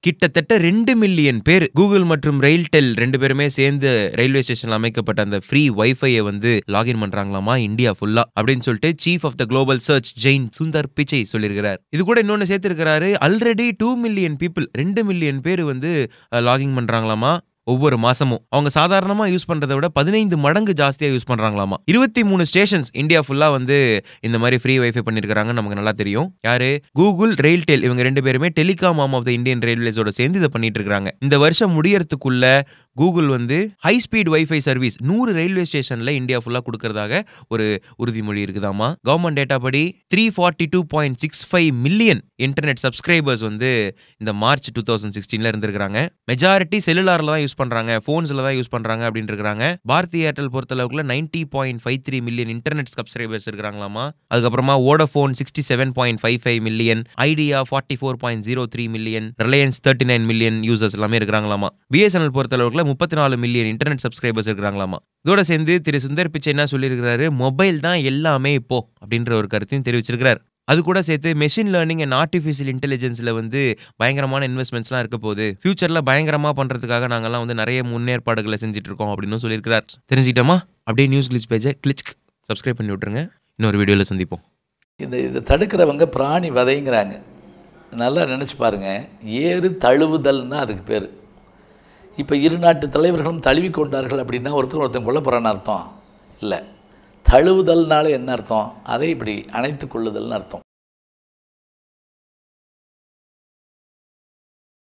கிட்டத்தட்ட ரெண்டு மில்லியன் பேர் கூகுள் மற்றும் ரெயில்டெல் ரெண்டு பேருமே சேர்ந்து ரயில்வே ஸ்டேஷன்ல அமைக்கப்பட்ட அந்த ஃப்ரீ வைஃபையை வந்து லாகின் பண்றாங்களாமா இந்தியா ஃபுல்லா அப்படின்னு சொல்லிட்டு chief of the Google search engine Sundar Pichai சொல்லியிருக்கிறார் இது கூட இன்னொன்னு சேர்த்திருக்கிறாரு ஆல்ரெடி டூ மில்லியன் பீப்புள் ரெண்டு மில்லியன் பேர் வந்து லாகின் பண்றாங்களாமா ஒவ்வொரு மாசமும் அவங்க சாதாரணமா யூஸ் பண்றதை விட பதினைந்து மடங்கு ஜாஸ்தியா யூஸ் பண்றாங்களாமா இருபத்தி மூணு ஸ்டேஷன்ஸ் இந்தியா ஃபுல்லா வந்து இந்த மாதிரி ஃப்ரீ வைஃபை பண்ணிருக்காங்க நமக்கு நல்லா தெரியும் யாரு கூகுள் ரெயில்டெல் இவங்க ரெண்டு பேருமே டெலிகாம் ஆம் ஆஃப் த இந்தியன் ரயில்வேஸோட சேர்ந்து இதை பண்ணிட்டு இருக்காங்க இந்த வருஷம் முடியறதுக்குள்ள கூகுள் வந்து ஹை ஸ்பீட் வைஃபை சர்வீஸ் நூறு ரயில்வே ஸ்டேஷன்ல இந்தியா ஃபுல்லா கொடுக்கறதாக ஒரு உறுதிமொழி இருக்குதாமா கவர்மெண்ட் டேட்டா படி three forty two point six five million internet subscribers வந்து இந்த மார்ச் டூ தௌசண்ட் சிக்ஸ்டீன்ல இருந்திருக்காங்க மெஜாரிட்டி செல்லுலார்ல தான் யூஸ் பண்றாங்க போன்ஸ்ல தான் யூஸ் பண்றாங்க அப்படின்னு இருக்காங்க பாரதி ஏர்டெல் பொறுத்த அளவுக்குள்ள ninety point five three million internet subscribers இருக்கிறாங்களாமா அதுக்கப்புறமா Vodafone sixty seven point five five million Idea forty four point zero three million Reliance thirty nine million users எல்லாமே இருக்கிறாங்களாமா பிஎஸ்என்எல் பொறுத்த அளவுக்குள்ள முப்பத்தி நாலு மில்லியன் இன்டர்நெட் சப்ஸ்கிரைபர்ஸ் இருக்கிறாங்களாமா இதோட சேர்ந்து திரு சுந்தர் பிச்சை என்ன சொல்லியிருக்கிறாரு மொபைல் தான் எல்லாமே இப்போ அப்படின்ற ஒரு கருத்தையும் தெரிவிச்சிருக்கிறார் அது கூட சேர்த்து மெஷின் லேர்னிங் அண்ட் ஆர்டிஃபிஷியல் இன்டெலிஜென்ஸில் வந்து பயங்கரமான இன்வெஸ்ட்மெண்ட்ஸ்லாம் இருக்க போகுது ஃபியூச்சரில் பயங்கரமாக பண்ணுறதுக்காக நாங்கள்லாம் வந்து நிறைய முன்னேற்பாடுகளை செஞ்சுட்டு இருக்கோம் அப்படின்னு சொல்லியிருக்கிறார் தெரிஞ்சுக்கிட்டோமா அப்படியே நியூஸ் கிளிச் பேஜை கிளிச் சப்ஸ்கிரைப் பண்ணி விட்ருங்க இன்னொரு வீடியோவில் சந்திப்போம் இந்த இதை தடுக்கிறவங்க பிராணி வதைங்கிறாங்க நல்லா நினச்சி பாருங்கள் ஏறு தழுவுதல்னா அதுக்கு பேர் இப்போ இரு நாட்டு தலைவர்களும் தழுவி கொண்டார்கள் அப்படின்னா ஒருத்தர் ஒருத்தன் கொல்ல போகிறான்னு அர்த்தம் இல்லை தழுவுதல்னால என்ன அர்த்தம் அதை இப்படி அணைத்து கொள்ளுதல்னு அர்த்தம்